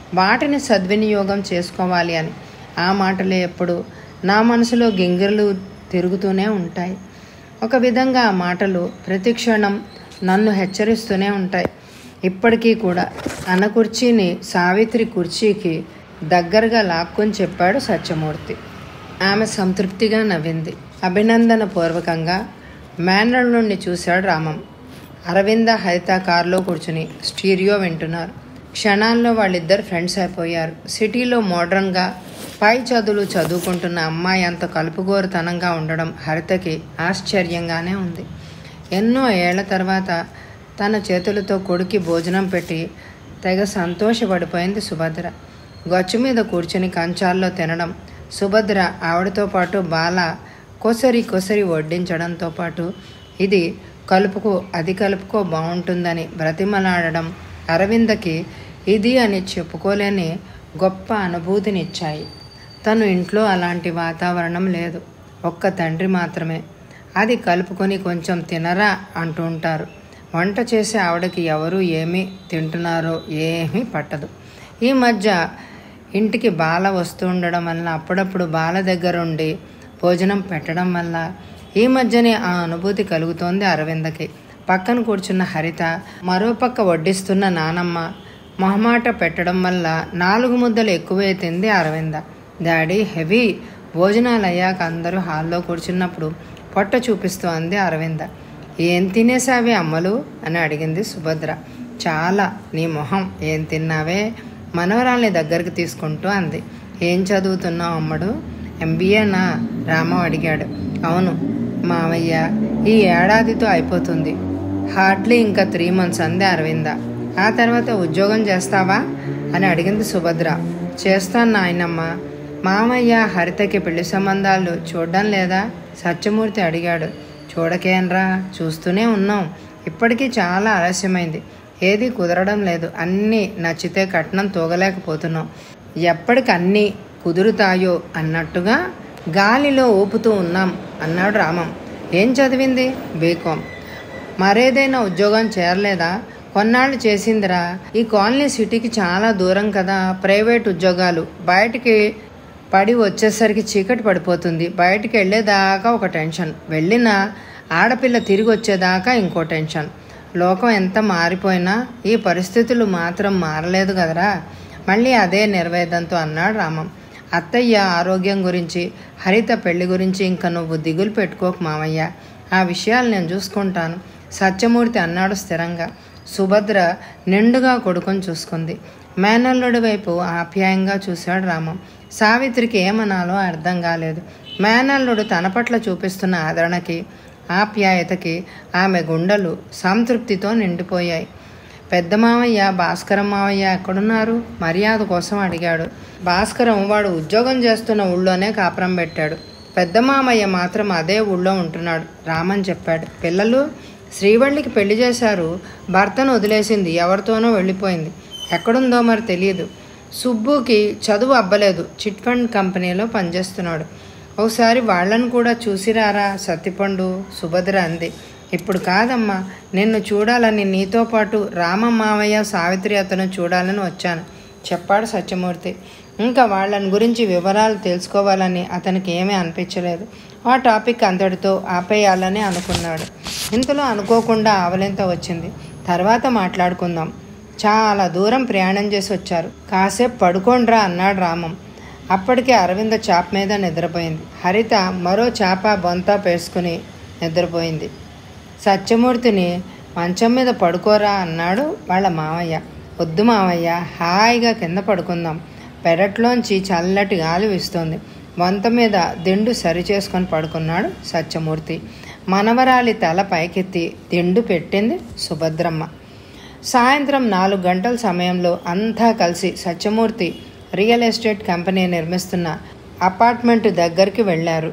వాటిని సద్వినియోగం చేసుకోవాలి అని ఆ మాటలే ఎప్పుడు నా మనసులో గింగిరలు తిరుగుతూనే ఉంటాయి ఒక విధంగా ఆ మాటలు ప్రతిక్షణం నన్ను హెచ్చరిస్తూనే ఉంటాయి ఇప్పటికీ కూడా అన్న కుర్చీని సావిత్రి కుర్చీకి దగ్గరగా లాక్కొని చెప్పాడు సత్యమూర్తి ఆమె సంతృప్తిగా నవ్వింది అభినందన పూర్వకంగా మేనర్ నుండి చూశాడు రామం అరవింద హరిత కారులో కూర్చుని స్టీరియో వింటున్నారు క్షణాల్లో వాళ్ళిద్దరు ఫ్రెండ్స్ అయిపోయారు సిటీలో మోడ్రన్గా పై చదువులు చదువుకుంటున్న అమ్మాయి అంత కలుపుగోరుతనంగా ఉండడం హరితకి ఆశ్చర్యంగానే ఉంది ఎన్నో ఏళ్ల తర్వాత తన చేతులతో కొడుకి భోజనం పెట్టి తెగ సంతోషపడిపోయింది సుభద్ర గచ్చు మీద కూర్చుని కంచాల్లో తినడం సుభద్ర ఆవిడతో పాటు బాల కొసరి కొసరి వడ్డించడంతో పాటు ఇది కలుపుకో అది కలుపుకో బాగుంటుందని బ్రతిమలాడడం అరవిందకి ఇది అని చెప్పుకోలేని గొప్ప అనుభూతినిచ్చాయి తను ఇంట్లో అలాంటి వాతావరణం లేదు ఒక్క తండ్రి మాత్రమే అది కలుపుకొని కొంచెం తినరా అంటూ ఉంటారు వంట చేసే ఆవిడకి ఎవరు ఏమి తింటున్నారో ఏమీ పట్టదు ఈ మధ్య ఇంటికి బాల వస్తూ ఉండడం వల్ల అప్పుడప్పుడు బాల దగ్గరుండి భోజనం పెట్టడం వల్ల ఈ మధ్యనే ఆ అనుభూతి కలుగుతోంది అరవిందకి పక్కన కూర్చున్న హరిత మరోపక్క వడ్డిస్తున్న నానమ్మ మొహమాట పెట్టడం వల్ల నాలుగు ముద్దలు ఎక్కువే తింది అరవింద డాడీ హెవీ భోజనాలు అయ్యాక అందరూ హాల్లో కూర్చున్నప్పుడు పొట్ట చూపిస్తూ అంది అరవింద ఏం తినేసావే అమ్మలు అని అడిగింది సుభద్ర చాలా నీ మొహం ఏం తిన్నావే మనవరాల్ని దగ్గరికి తీసుకుంటూ అంది ఏం చదువుతున్నావు అమ్మడు ఎంబీఏనా రామం అడిగాడు అవును మావయ్య ఈ ఏడాదితో అయిపోతుంది హార్డ్లీ ఇంకా త్రీ మంత్స్ అంది అరవింద ఆ తర్వాత ఉద్యోగం చేస్తావా అని అడిగింది సుభద్ర చేస్తాను నాయనమ్మ మామయ్య హరితకి పెళ్లి సంబంధాలు చూడడం లేదా సత్యమూర్తి అడిగాడు చూడకేనరా చూస్తూనే ఉన్నాం ఇప్పటికీ చాలా ఆలస్యమైంది ఏది కుదరడం లేదు అన్నీ నచ్చితే కట్నం తోగలేకపోతున్నాం ఎప్పటికి అన్నీ కుదురుతాయో అన్నట్టుగా గాలిలో ఊపుతూ ఉన్నాం అన్నాడు రామం ఏం చదివింది బీకాం మరేదైనా ఉద్యోగం చేరలేదా కొన్నాళ్ళు చేసిందిరా ఈ కాలనీ సిటీకి చాలా దూరం కదా ప్రైవేట్ ఉద్యోగాలు బయటికి పడి వచ్చేసరికి చీకటి పడిపోతుంది బయటికి వెళ్ళేదాకా ఒక టెన్షన్ వెళ్ళినా ఆడపిల్ల తిరిగి వచ్చేదాకా ఇంకో టెన్షన్ లోకం ఎంత మారిపోయినా ఈ పరిస్థితులు మాత్రం మారలేదు కదరా మళ్ళీ అదే నిర్వేదంతో అన్నాడు రామం అత్తయ్య ఆరోగ్యం గురించి హరిత పెళ్లి గురించి ఇంకా నువ్వు దిగులు పెట్టుకోకు మామయ్య ఆ విషయాలు నేను చూసుకుంటాను సత్యమూర్తి అన్నాడు స్థిరంగా సుభద్ర నిండుగా కొడుకుని చూసుకుంది మేనల్లుడి వైపు ఆప్యాయంగా చూశాడు రామం సావిత్రికి ఏమనాలో అర్థం కాలేదు మేనల్లుడు తన పట్ల చూపిస్తున్న ఆదరణకి ఆప్యాయతకి ఆమె గుండెలు సంతృప్తితో నిండిపోయాయి పెద్ద మావయ్య భాస్కరం మావయ్య ఎక్కడున్నారు మర్యాద కోసం అడిగాడు భాస్కరం వాడు ఉద్యోగం చేస్తున్న ఊళ్ళోనే కాపురం పెట్టాడు పెద్ద మామయ్య మాత్రం అదే ఊళ్ళో ఉంటున్నాడు రామన్ చెప్పాడు పిల్లలు శ్రీవల్లికి పెళ్లి చేశారు భర్తను వదిలేసింది ఎవరితోనో వెళ్ళిపోయింది ఎక్కడుందో మరి తెలియదు సుబ్బుకి చదువు అబ్బలేదు చిట్ ఫండ్ కంపెనీలో పనిచేస్తున్నాడు ఒకసారి వాళ్ళను కూడా చూసిరారా సత్తిపండు సుభద్ర అంది ఇప్పుడు కాదమ్మా నిన్ను చూడాలని నీతో పాటు రామ మావయ్య సావిత్రి అతను చూడాలని వచ్చాను చెప్పాడు సత్యమూర్తి ఇంకా వాళ్ళని గురించి వివరాలు తెలుసుకోవాలని అతనికి ఏమీ అనిపించలేదు ఆ టాపిక్ అంతటితో ఆపేయాలని అనుకున్నాడు ఇంతలో అనుకోకుండా ఆవలింత వచ్చింది తర్వాత మాట్లాడుకుందాం చాలా దూరం ప్రయాణం చేసి వచ్చారు కాసేపు పడుకోండ్రా అన్నాడు రామం అప్పటికే అరవింద చాప మీద నిద్రపోయింది హరిత మరో చాప బొంత పేసుకుని నిద్రపోయింది సత్యమూర్తిని మంచం మీద పడుకోరా అన్నాడు వాళ్ళ మామయ్య వద్దు మామయ్య హాయిగా కింద పడుకుందాం పెరట్లోంచి చల్లటి గాలి వీస్తోంది వంత మీద దిండు సరి చేసుకొని పడుకున్నాడు సత్యమూర్తి మనవరాలి తల పైకెత్తి దిండు పెట్టింది సుభద్రమ్మ సాయంత్రం నాలుగు గంటల సమయంలో అంతా కలిసి సత్యమూర్తి రియల్ ఎస్టేట్ కంపెనీ నిర్మిస్తున్న అపార్ట్మెంట్ దగ్గరికి వెళ్ళారు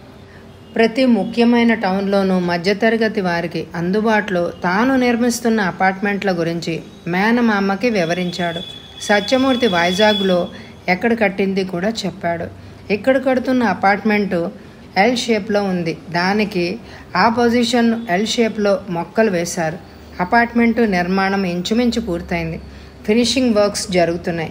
ప్రతి ముఖ్యమైన టౌన్లోనూ మధ్యతరగతి వారికి అందుబాటులో తాను నిర్మిస్తున్న అపార్ట్మెంట్ల గురించి మేనమామకి వివరించాడు సత్యమూర్తి వైజాగ్లో ఎక్కడ కట్టింది కూడా చెప్పాడు ఇక్కడ కడుతున్న అపార్ట్మెంటు ఎల్ షేప్లో ఉంది దానికి ఆపోజిషన్ ఎల్ షేప్లో మొక్కలు వేశారు అపార్ట్మెంటు నిర్మాణం ఇంచుమించు పూర్తయింది ఫినిషింగ్ వర్క్స్ జరుగుతున్నాయి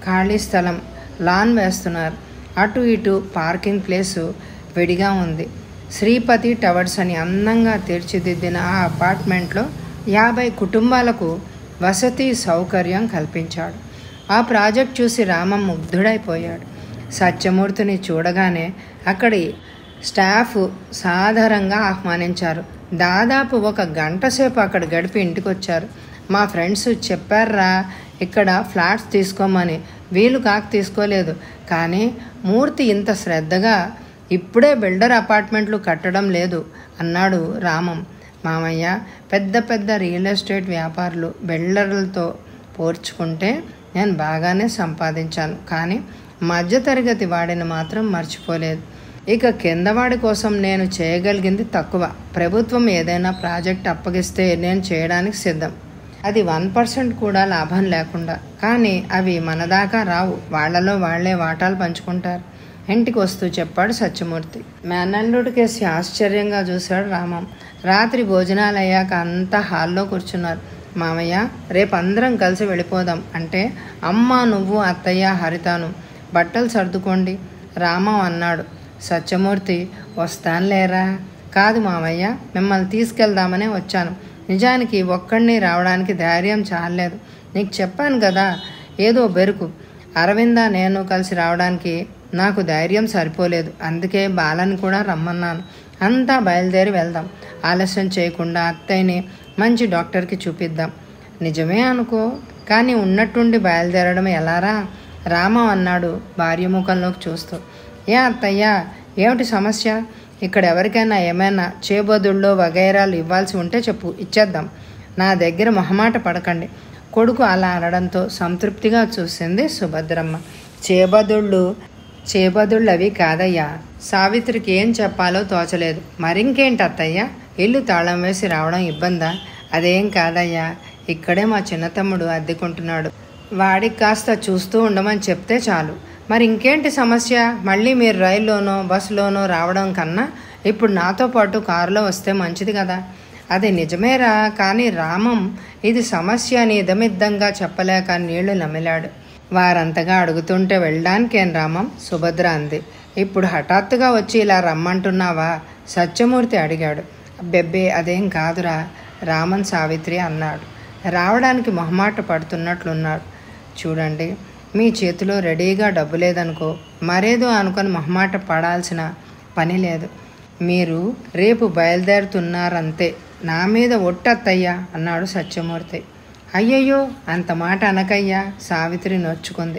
ఖాళీ స్థలం లాన్ వేస్తున్నారు అటు ఇటు పార్కింగ్ ప్లేసు విడిగా ఉంది శ్రీపతి టవర్స్ అని అందంగా తీర్చిదిద్దిన ఆ అపార్ట్మెంట్లో యాభై కుటుంబాలకు వసతి సౌకర్యం కల్పించాడు ఆ ప్రాజెక్ట్ చూసి రామం ముగ్ధుడైపోయాడు సత్యమూర్తిని చూడగానే అక్కడి స్టాఫ్ సాధారణంగా ఆహ్వానించారు దాదాపు ఒక గంట సేపు అక్కడ గడిపి ఇంటికి వచ్చారు మా ఫ్రెండ్స్ చెప్పారా ఇక్కడ ఫ్లాట్స్ తీసుకోమని వీలు కాక తీసుకోలేదు కానీ మూర్తి ఇంత శ్రద్ధగా ఇప్పుడే బిల్డర్ అపార్ట్మెంట్లు కట్టడం లేదు అన్నాడు రామం మామయ్య పెద్ద పెద్ద రియల్ ఎస్టేట్ వ్యాపారులు బిల్డర్లతో పోల్చుకుంటే నేను బాగానే సంపాదించాను కానీ మధ్యతరగతి వాడిని మాత్రం మర్చిపోలేదు ఇక కిందవాడి కోసం నేను చేయగలిగింది తక్కువ ప్రభుత్వం ఏదైనా ప్రాజెక్ట్ అప్పగిస్తే నేను చేయడానికి సిద్ధం అది వన్ పర్సెంట్ కూడా లాభం లేకుండా కానీ అవి మన దాకా రావు వాళ్ళలో వాళ్లే వాటాలు పంచుకుంటారు ఇంటికి వస్తూ చెప్పాడు సత్యమూర్తి మేనల్లుడి కేసి ఆశ్చర్యంగా చూశాడు రామం రాత్రి భోజనాలు అయ్యాక అంతా హాల్లో కూర్చున్నారు మామయ్య రేపు అందరం కలిసి వెళ్ళిపోదాం అంటే అమ్మ నువ్వు అత్తయ్య హరితాను బట్టలు సర్దుకోండి రామం అన్నాడు సత్యమూర్తి వస్తానులేరా కాదు మామయ్య మిమ్మల్ని తీసుకెళ్దామనే వచ్చాను నిజానికి ఒక్కడిని రావడానికి ధైర్యం చాలలేదు నీకు చెప్పాను కదా ఏదో బెరుకు అరవింద నేను కలిసి రావడానికి నాకు ధైర్యం సరిపోలేదు అందుకే బాలని కూడా రమ్మన్నాను అంతా బయలుదేరి వెళ్దాం ఆలస్యం చేయకుండా అత్తయ్యని మంచి డాక్టర్కి చూపిద్దాం నిజమే అనుకో కానీ ఉన్నట్టుండి బయలుదేరడం ఎలారా రామం అన్నాడు భార్య ముఖంలోకి చూస్తూ ఏ అత్తయ్య ఏమిటి సమస్య ఇక్కడ ఎవరికైనా ఏమైనా చేబదుల్లో వగైరాలు ఇవ్వాల్సి ఉంటే చెప్పు ఇచ్చేద్దాం నా దగ్గర మొహమాట పడకండి కొడుకు అలా అనడంతో సంతృప్తిగా చూసింది సుభద్రమ్మ చేబదుళ్ళు చేబదుళ్ళు అవి కాదయ్యా సావిత్రికి ఏం చెప్పాలో తోచలేదు మరింకేంటి అత్తయ్య ఇల్లు తాళం వేసి రావడం ఇబ్బందా అదేం కాదయ్యా ఇక్కడే మా చిన్న తమ్ముడు అద్దెకుంటున్నాడు వాడికి కాస్త చూస్తూ ఉండమని చెప్తే చాలు మరి ఇంకేంటి సమస్య మళ్ళీ మీరు రైల్లోనో బస్సులోనో రావడం కన్నా ఇప్పుడు నాతో పాటు కారులో వస్తే మంచిది కదా అది నిజమేరా కానీ రామం ఇది సమస్య అని ఇదమిద్దంగా చెప్పలేక నీళ్లు నమిలాడు వారంతగా అడుగుతుంటే వెళ్ళడానికేం రామం సుభద్ర అంది ఇప్పుడు హఠాత్తుగా వచ్చి ఇలా రమ్మంటున్నావా సత్యమూర్తి అడిగాడు బెబ్బే అదేం కాదురా రామన్ సావిత్రి అన్నాడు రావడానికి మొహమాట పడుతున్నట్లున్నాడు చూడండి మీ చేతిలో రెడీగా డబ్బు లేదనుకో మరేదో అనుకొని మొహమాట పడాల్సిన పని లేదు మీరు రేపు బయలుదేరుతున్నారంతే నా మీద ఒట్టత్తయ్యా అన్నాడు సత్యమూర్తి అయ్యయ్యో అంత మాట అనకయ్యా సావిత్రి నొచ్చుకుంది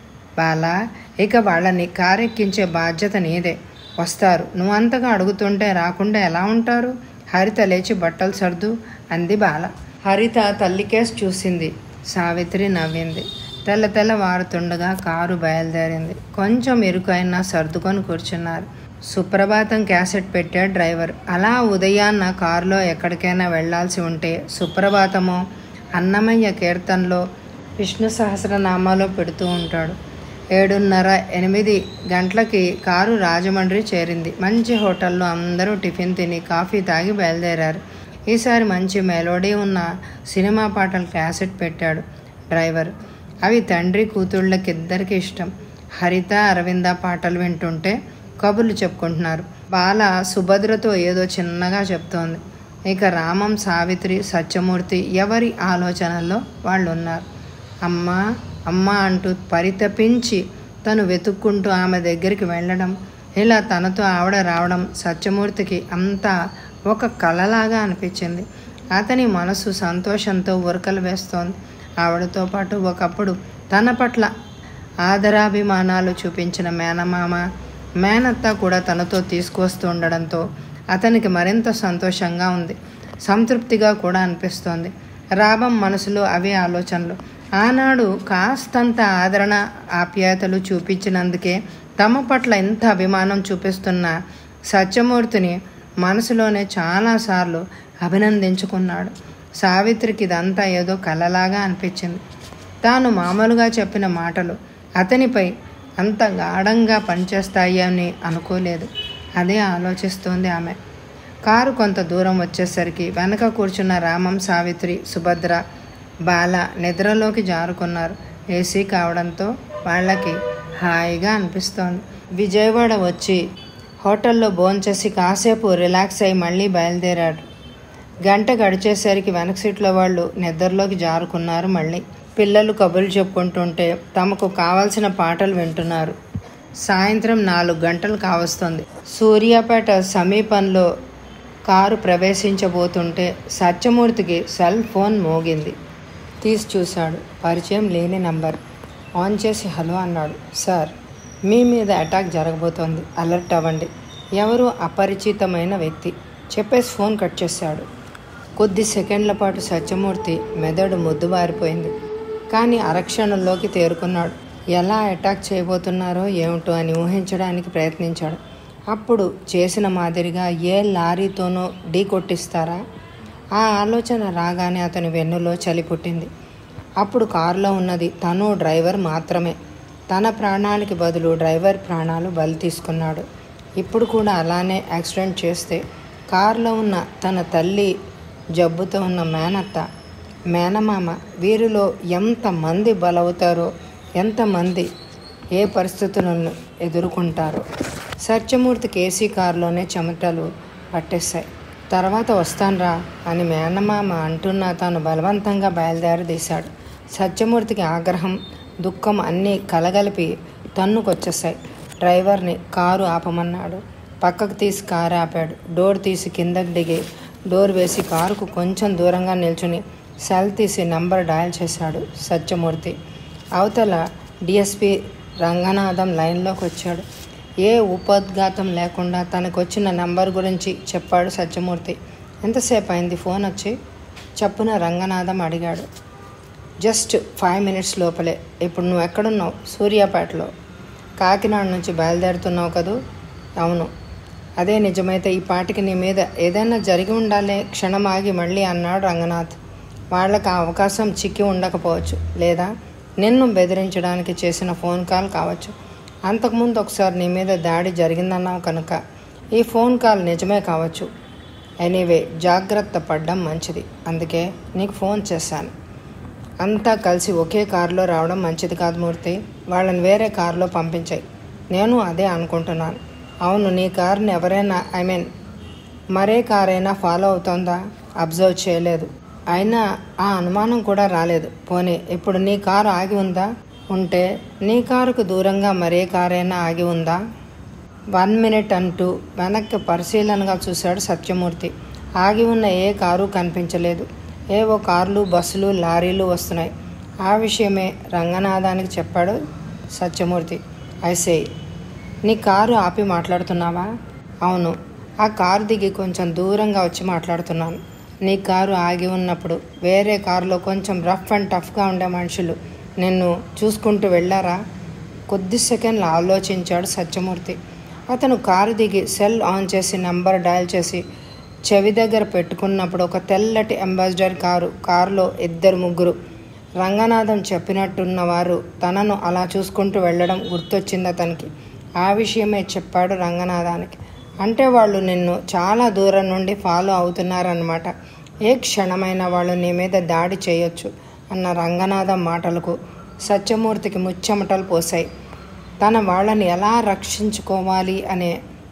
బాలా ఇక వాళ్ళని కారెక్కించే బాధ్యత నీదే వస్తారు నువ్వంతగా అడుగుతుంటే రాకుండా ఎలా ఉంటారు హరిత లేచి బట్టలు సర్దు అంది బాల హరిత తల్లికేసి చూసింది సావిత్రి నవ్వింది తెల్ల తెల్ల వారుతుండగా కారు బయలుదేరింది కొంచెం ఇరుకైనా సర్దుకొని కూర్చున్నారు సుప్రభాతం క్యాసెట్ పెట్టాడు డ్రైవర్ అలా ఉదయాన్న కారులో ఎక్కడికైనా వెళ్ళాల్సి ఉంటే సుప్రభాతమో అన్నమయ్య కీర్తనలో విష్ణు సహస్రనామాలో పెడుతూ ఉంటాడు ఏడున్నర ఎనిమిది గంటలకి కారు రాజమండ్రి చేరింది మంచి హోటల్లో అందరూ టిఫిన్ తిని కాఫీ తాగి బయలుదేరారు ఈసారి మంచి మెలోడీ ఉన్న సినిమా పాటలు క్యాసెట్ పెట్టాడు డ్రైవర్ అవి తండ్రి కూతుళ్ళకిద్దరికి ఇష్టం హరిత అరవింద పాటలు వింటుంటే కబుర్లు చెప్పుకుంటున్నారు బాల సుభద్రతో ఏదో చిన్నగా చెప్తోంది ఇక రామం సావిత్రి సత్యమూర్తి ఎవరి ఆలోచనల్లో వాళ్ళు ఉన్నారు అమ్మా అమ్మా అంటూ పరితపించి తను వెతుక్కుంటూ ఆమె దగ్గరికి వెళ్ళడం ఇలా తనతో ఆవిడ రావడం సత్యమూర్తికి అంతా ఒక కలలాగా అనిపించింది అతని మనసు సంతోషంతో ఉరకలు వేస్తోంది ఆవిడతో పాటు ఒకప్పుడు తన పట్ల ఆదరాభిమానాలు చూపించిన మేనమామ మేనత్త కూడా తనతో తీసుకొస్తూ ఉండడంతో అతనికి మరింత సంతోషంగా ఉంది సంతృప్తిగా కూడా అనిపిస్తోంది రాబం మనసులో అవే ఆలోచనలు ఆనాడు కాస్తంత ఆదరణ ఆప్యాయతలు చూపించినందుకే తమ పట్ల ఎంత అభిమానం చూపిస్తున్న సత్యమూర్తిని మనసులోనే చాలాసార్లు అభినందించుకున్నాడు సావిత్రికి ఇదంతా ఏదో కలలాగా అనిపించింది తాను మామూలుగా చెప్పిన మాటలు అతనిపై అంత గాఢంగా పనిచేస్తాయి అని అనుకోలేదు అదే ఆలోచిస్తోంది ఆమె కారు కొంత దూరం వచ్చేసరికి వెనక కూర్చున్న రామం సావిత్రి సుభద్ర బాల నిద్రలోకి జారుకున్నారు ఏసీ కావడంతో వాళ్ళకి హాయిగా అనిపిస్తోంది విజయవాడ వచ్చి హోటల్లో భోంచేసి కాసేపు రిలాక్స్ అయి మళ్ళీ బయలుదేరాడు గంట గడిచేసరికి వెనక సీట్లో వాళ్ళు నిద్రలోకి జారుకున్నారు మళ్ళీ పిల్లలు కబుర్లు చెప్పుకుంటుంటే తమకు కావాల్సిన పాటలు వింటున్నారు సాయంత్రం నాలుగు గంటలు కావస్తుంది సూర్యాపేట సమీపంలో కారు ప్రవేశించబోతుంటే సత్యమూర్తికి సెల్ ఫోన్ మోగింది తీసి చూశాడు పరిచయం లేని నంబర్ ఆన్ చేసి హలో అన్నాడు సార్ మీ మీద అటాక్ జరగబోతోంది అలర్ట్ అవ్వండి ఎవరు అపరిచితమైన వ్యక్తి చెప్పేసి ఫోన్ కట్ చేశాడు కొద్ది సెకండ్ల పాటు సత్యమూర్తి మెదడు మొద్దుబారిపోయింది కానీ అరక్షణంలోకి తేరుకున్నాడు ఎలా అటాక్ చేయబోతున్నారో ఏమిటో అని ఊహించడానికి ప్రయత్నించాడు అప్పుడు చేసిన మాదిరిగా ఏ లారీతోనో ఢీ కొట్టిస్తారా ఆ ఆలోచన రాగానే అతని వెన్నులో చలి పుట్టింది అప్పుడు కారులో ఉన్నది తను డ్రైవర్ మాత్రమే తన ప్రాణాలకి బదులు డ్రైవర్ ప్రాణాలు బలి తీసుకున్నాడు ఇప్పుడు కూడా అలానే యాక్సిడెంట్ చేస్తే కారులో ఉన్న తన తల్లి జబ్బుతో ఉన్న మేనత్త మేనమామ వీరిలో ఎంతమంది బలవుతారో ఎంతమంది ఏ పరిస్థితులను ఎదుర్కొంటారో సత్యమూర్తి కేసీ కారులోనే చెమటలు పట్టేశాయి తర్వాత వస్తాన్రా అని మేనమామ అంటున్నా తాను బలవంతంగా బయలుదేరదీశాడు సత్యమూర్తికి ఆగ్రహం దుఃఖం అన్నీ కలగలిపి తన్నుకొచ్చేసాయి డ్రైవర్ని కారు ఆపమన్నాడు పక్కకు తీసి కారు ఆపాడు డోర్ తీసి కిందకి దిగి డోర్ వేసి కారుకు కొంచెం దూరంగా నిల్చుని సెల్ తీసి నంబర్ డయల్ చేశాడు సత్యమూర్తి అవతల డిఎస్పి రంగనాథం లైన్లోకి వచ్చాడు ఏ ఉపోద్ఘాతం లేకుండా తనకు వచ్చిన నంబర్ గురించి చెప్పాడు సత్యమూర్తి ఎంతసేపు అయింది ఫోన్ వచ్చి చప్పున రంగనాథం అడిగాడు జస్ట్ ఫైవ్ మినిట్స్ లోపలే ఇప్పుడు నువ్వు ఎక్కడున్నావు సూర్యాపేటలో కాకినాడ నుంచి బయలుదేరుతున్నావు కదూ అవును అదే నిజమైతే ఈ పాటికి నీ మీద ఏదైనా జరిగి ఉండాలే క్షణం ఆగి మళ్ళీ అన్నాడు రంగనాథ్ వాళ్ళకి ఆ అవకాశం చిక్కి ఉండకపోవచ్చు లేదా నిన్ను బెదిరించడానికి చేసిన ఫోన్ కాల్ కావచ్చు అంతకుముందు ఒకసారి నీ మీద దాడి జరిగిందన్నావు కనుక ఈ ఫోన్ కాల్ నిజమే కావచ్చు ఎనీవే జాగ్రత్త పడ్డం మంచిది అందుకే నీకు ఫోన్ చేశాను అంతా కలిసి ఒకే కారులో రావడం మంచిది కాదు మూర్తి వాళ్ళని వేరే కారులో పంపించాయి నేను అదే అనుకుంటున్నాను అవును నీ కారుని ఎవరైనా ఐ మీన్ మరే కారైనా ఫాలో అవుతోందా అబ్జర్వ్ చేయలేదు అయినా ఆ అనుమానం కూడా రాలేదు పోనీ ఇప్పుడు నీ కారు ఆగి ఉందా ఉంటే నీ కారుకు దూరంగా మరే కారైనా ఆగి ఉందా వన్ మినిట్ అంటూ వెనక్కి పరిశీలనగా చూశాడు సత్యమూర్తి ఆగి ఉన్న ఏ కారు కనిపించలేదు ఏవో కార్లు బస్సులు లారీలు వస్తున్నాయి ఆ విషయమే రంగనాథానికి చెప్పాడు సత్యమూర్తి ఐసే నీ కారు ఆపి మాట్లాడుతున్నావా అవును ఆ కారు దిగి కొంచెం దూరంగా వచ్చి మాట్లాడుతున్నాను నీ కారు ఆగి ఉన్నప్పుడు వేరే కారులో కొంచెం రఫ్ అండ్ టఫ్గా ఉండే మనుషులు నిన్ను చూసుకుంటూ వెళ్ళారా కొద్ది సెకండ్లు ఆలోచించాడు సత్యమూర్తి అతను కారు దిగి సెల్ ఆన్ చేసి నంబర్ డయల్ చేసి చెవి దగ్గర పెట్టుకున్నప్పుడు ఒక తెల్లటి అంబాసిడర్ కారు కారులో ఇద్దరు ముగ్గురు రంగనాథం చెప్పినట్టున్న వారు తనను అలా చూసుకుంటూ వెళ్ళడం గుర్తొచ్చింది అతనికి ఆ విషయమే చెప్పాడు రంగనాథానికి అంటే వాళ్ళు నిన్ను చాలా దూరం నుండి ఫాలో అవుతున్నారన్నమాట ఏ క్షణమైనా వాళ్ళు నీ మీద దాడి చేయొచ్చు అన్న రంగనాథం మాటలకు సత్యమూర్తికి ముచ్చెమటలు పోసాయి తన వాళ్ళని ఎలా రక్షించుకోవాలి అనే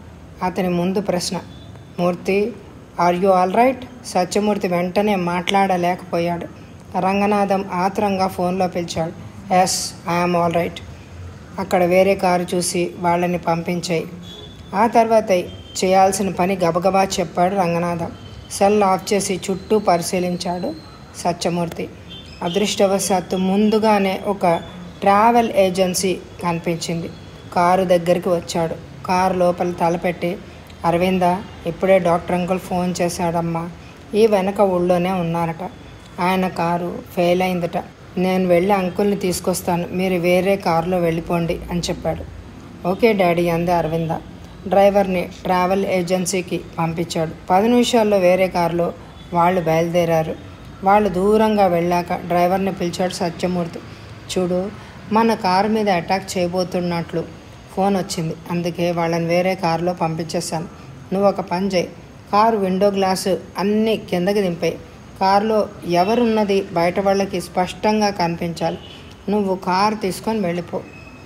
అతని ముందు ప్రశ్న Murthy are you all right Satyamurthy వెంటనే మాట్లాడలేకపోయాడు రంగనాథం ఆత్రంగా ఫోన్లో పిలిచాడు ఎస్ ఐఎమ్ ఆల్ రైట్ అక్కడ వేరే కారు చూసి వాళ్ళని పంపించాయి ఆ తర్వాత చేయాల్సిన పని గబగబా చెప్పాడు రంగనాథం సెల్ ఆఫ్ చేసి చుట్టూ పరిశీలించాడు సత్యమూర్తి అదృష్టవశాత్తు ముందుగానే ఒక ట్రావెల్ ఏజెన్సీ కనిపించింది కారు దగ్గరికి వచ్చాడు కారు లోపల తలపెట్టి అరవింద ఇప్పుడే డాక్టర్ అంకుల్ ఫోన్ చేశాడమ్మా ఈ వెనక ఊళ్ళోనే ఉన్నారట ఆయన కారు ఫెయిల్ అయిందట నేను వెళ్ళి అంకుల్ని తీసుకొస్తాను మీరు వేరే కారులో వెళ్ళిపోండి అని చెప్పాడు ఓకే డాడీ అంది అరవింద డ్రైవర్ని ట్రావెల్ ఏజెన్సీకి పంపించాడు పది నిమిషాల్లో వేరే కారులో వాళ్ళు బయలుదేరారు వాళ్ళు దూరంగా వెళ్ళాక డ్రైవర్ని పిలిచాడు సత్యమూర్తి చూడు మన కారు మీద అటాక్ చేయబోతున్నట్లు ఫోన్ వచ్చింది అందుకే వాళ్ళని వేరే కారులో పంపించేశాను నువ్వు ఒక పని చేయి కారు విండో గ్లాసు అన్నీ కిందకి దింపాయి కారులో ఎవరున్నది బయట వాళ్ళకి స్పష్టంగా కనిపించాలి నువ్వు కారు తీసుకొని వెళ్ళిపో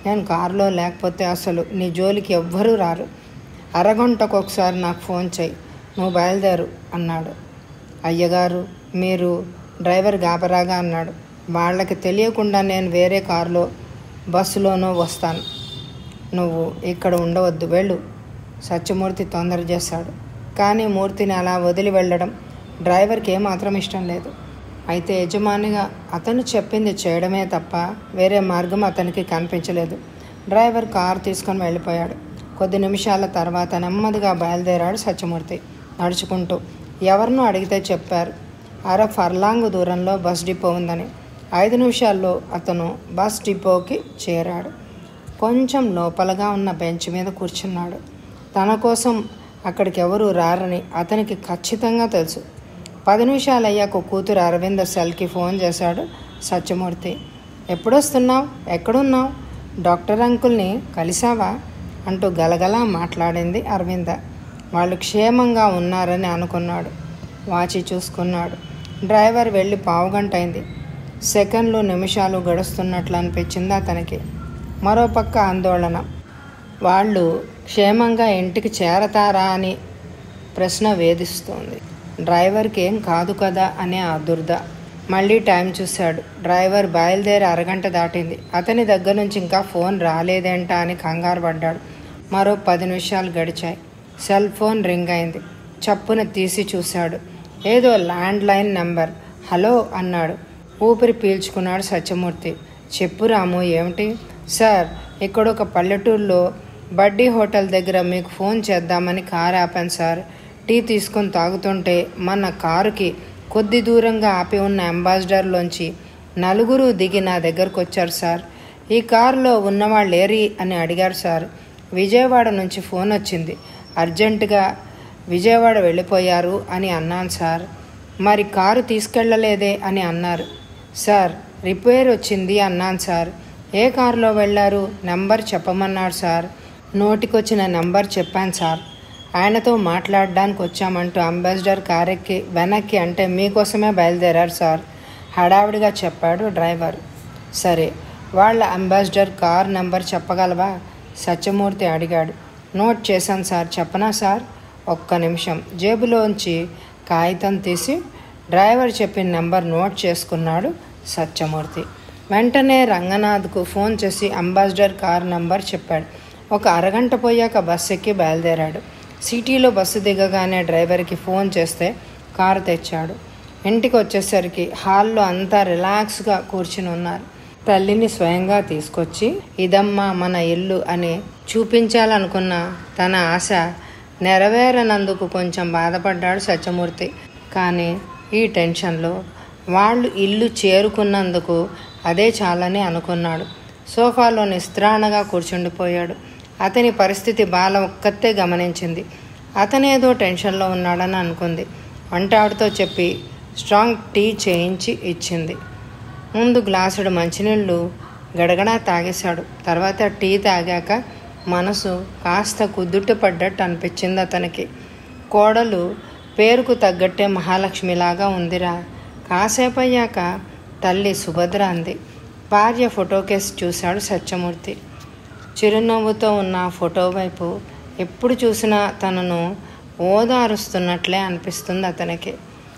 నేను కారులో లేకపోతే అసలు నీ జోలికి ఎవ్వరూ రారు అరగంటకు ఒకసారి నాకు ఫోన్ చేయి నువ్వు బయలుదేరు అన్నాడు అయ్యగారు మీరు డ్రైవర్ గాబరాగా అన్నాడు వాళ్ళకి తెలియకుండా నేను వేరే కారులో బస్సులోనో వస్తాను నువ్వు ఇక్కడ ఉండవద్దు వెళ్ళు సత్యమూర్తి తొందర చేశాడు కానీ మూర్తిని అలా వదిలి వెళ్ళడం డ్రైవర్కి ఏమాత్రం ఇష్టం లేదు అయితే యజమానిగా అతను చెప్పింది చేయడమే తప్ప వేరే మార్గం అతనికి కనిపించలేదు డ్రైవర్ కారు తీసుకొని వెళ్ళిపోయాడు కొద్ది నిమిషాల తర్వాత నెమ్మదిగా బయలుదేరాడు సత్యమూర్తి నడుచుకుంటూ ఎవరినో అడిగితే చెప్పారు అర ఫర్లాంగ్ దూరంలో బస్ డిపో ఉందని ఐదు నిమిషాల్లో అతను బస్ డిపోకి చేరాడు కొంచెం లోపలగా ఉన్న బెంచ్ మీద కూర్చున్నాడు తన కోసం అక్కడికి ఎవరు రారని అతనికి ఖచ్చితంగా తెలుసు పది నిమిషాలు అయ్యాక కూతురు అరవింద సెల్కి ఫోన్ చేశాడు సత్యమూర్తి ఎప్పుడొస్తున్నావు ఎక్కడున్నావు డాక్టర్ అంకుల్ని కలిసావా అంటూ గలగలా మాట్లాడింది అరవింద వాళ్ళు క్షేమంగా ఉన్నారని అనుకున్నాడు వాచి చూసుకున్నాడు డ్రైవర్ వెళ్ళి పావుగంట అయింది సెకండ్లు నిమిషాలు గడుస్తున్నట్లు అనిపించింది అతనికి మరోపక్క ఆందోళన వాళ్ళు క్షేమంగా ఇంటికి చేరతారా అని ప్రశ్న వేధిస్తోంది డ్రైవర్కి ఏం కాదు కదా అనే ఆదుర్ద మళ్ళీ టైం చూశాడు డ్రైవర్ బయలుదేరి అరగంట దాటింది అతని దగ్గర నుంచి ఇంకా ఫోన్ రాలేదేంట అని కంగారు పడ్డాడు మరో పది నిమిషాలు గడిచాయి సెల్ ఫోన్ రింగ్ అయింది చప్పున తీసి చూశాడు ఏదో ల్యాండ్ లైన్ నెంబర్ హలో అన్నాడు ఊపిరి పీల్చుకున్నాడు సత్యమూర్తి చెప్పు రాము ఏమిటి సార్ ఇక్కడ ఒక పల్లెటూరులో బడ్డీ హోటల్ దగ్గర మీకు ఫోన్ చేద్దామని కారు ఆపాను సార్ టీ తీసుకొని తాగుతుంటే మన కారుకి కొద్ది దూరంగా ఆపి ఉన్న అంబాసిడర్లోంచి నలుగురు దిగి నా దగ్గరకు వచ్చారు సార్ ఈ కారులో ఉన్నవాళ్ళు ఏరి అని అడిగారు సార్ విజయవాడ నుంచి ఫోన్ వచ్చింది అర్జెంటుగా విజయవాడ వెళ్ళిపోయారు అని అన్నాను సార్ మరి కారు తీసుకెళ్ళలేదే అని అన్నారు సార్ రిపేర్ వచ్చింది అన్నాను సార్ ఏ కారులో వెళ్ళారు నెంబర్ చెప్పమన్నాడు సార్ నోటికొచ్చిన నెంబర్ చెప్పాను సార్ ఆయనతో మాట్లాడడానికి వచ్చామంటూ అంబాసిడర్ కారెక్కి వెనక్కి అంటే మీకోసమే బయలుదేరారు సార్ హడావిడిగా చెప్పాడు డ్రైవర్ సరే వాళ్ళ అంబాసిడర్ కార్ నెంబర్ చెప్పగలవా సత్యమూర్తి అడిగాడు నోట్ చేశాను సార్ చెప్పనా సార్ ఒక్క నిమిషం జేబులోంచి కాగితం తీసి డ్రైవర్ చెప్పిన నెంబర్ నోట్ చేసుకున్నాడు సత్యమూర్తి వెంటనే రంగనాథ్కు ఫోన్ చేసి అంబాసిడర్ కార్ నంబర్ చెప్పాడు ఒక అరగంట పోయాక బస్సు ఎక్కి బయలుదేరాడు సిటీలో బస్సు దిగగానే డ్రైవర్కి ఫోన్ చేస్తే కారు తెచ్చాడు ఇంటికి వచ్చేసరికి హాల్లో అంతా రిలాక్స్గా కూర్చుని ఉన్నారు తల్లిని స్వయంగా తీసుకొచ్చి ఇదమ్మా మన ఇల్లు అని చూపించాలనుకున్న తన ఆశ నెరవేరనందుకు కొంచెం బాధపడ్డాడు సత్యమూర్తి కానీ ఈ టెన్షన్లో వాళ్ళు ఇల్లు చేరుకున్నందుకు అదే చాలని అనుకున్నాడు సోఫాలో నిస్త్రాణగా కూర్చుండిపోయాడు అతని పరిస్థితి బాల ఒక్కతే గమనించింది అతనేదో టెన్షన్లో ఉన్నాడని అనుకుంది వంటావిడతో చెప్పి స్ట్రాంగ్ టీ చేయించి ఇచ్చింది ముందు గ్లాసుడు మంచినీళ్ళు గడగడా తాగేశాడు తర్వాత టీ తాగాక మనసు కాస్త కుదుట పడ్డట్టు అనిపించింది అతనికి కోడలు పేరుకు తగ్గట్టే మహాలక్ష్మిలాగా ఉందిరా కాసేపు అయ్యాక తల్లి సుభద్ర అంది భార్య ఫోటో కేసు చూశాడు సత్యమూర్తి చిరునవ్వుతో ఉన్న ఫోటో వైపు ఎప్పుడు చూసినా తనను ఓదారుస్తున్నట్లే అనిపిస్తుంది అతనికి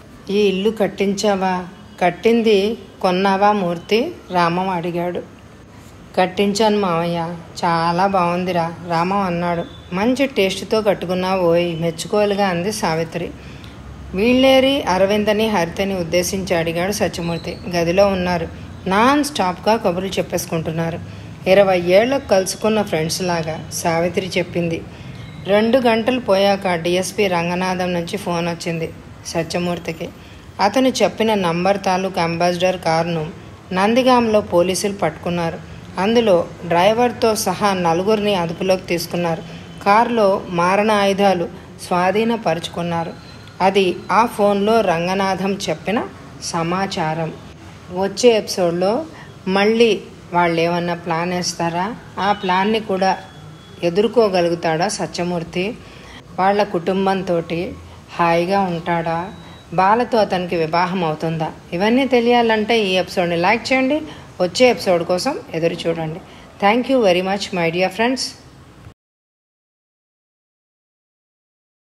ఈ ఇల్లు కట్టించావా కట్టింది కొన్నావా మూర్తి రామం అడిగాడు కట్టించాను మావయ్య చాలా బాగుందిరా రామం అన్నాడు మంచి టేస్ట్తో కట్టుకున్నావు ఓయ్ మెచ్చుకోలుగా అంది సావిత్రి వీళ్ళేరి అరవిందని హరితని ఉద్దేశించి అడిగాడు సత్యమూర్తి గదిలో ఉన్నారు నాన్ స్టాప్గా కబుర్లు చెప్పేసుకుంటున్నారు ఇరవై ఏళ్ళకు కలుసుకున్న ఫ్రెండ్స్ లాగా సావిత్రి చెప్పింది రెండు గంటలు పోయాక డిఎస్పి రంగనాథం నుంచి ఫోన్ వచ్చింది సత్యమూర్తికి అతను చెప్పిన నంబర్ తాలూకు అంబాసిడర్ కారును నందిగాంలో పోలీసులు పట్టుకున్నారు అందులో డ్రైవర్తో సహా నలుగురిని అదుపులోకి తీసుకున్నారు కారులో మారణ ఆయుధాలు స్వాధీనపరుచుకున్నారు అది ఆ ఫోన్లో రంగనాథం చెప్పిన సమాచారం వచ్చే ఎపిసోడ్లో మళ్ళీ వాళ్ళు ఏమన్నా ప్లాన్ వేస్తారా ఆ ప్లాన్ని కూడా ఎదుర్కోగలుగుతాడా సత్యమూర్తి వాళ్ళ కుటుంబంతో హాయిగా ఉంటాడా బాలతో అతనికి వివాహం అవుతుందా ఇవన్నీ తెలియాలంటే ఈ ఎపిసోడ్ని లైక్ చేయండి వచ్చే ఎపిసోడ్ కోసం ఎదురు చూడండి thank you very much my dear friends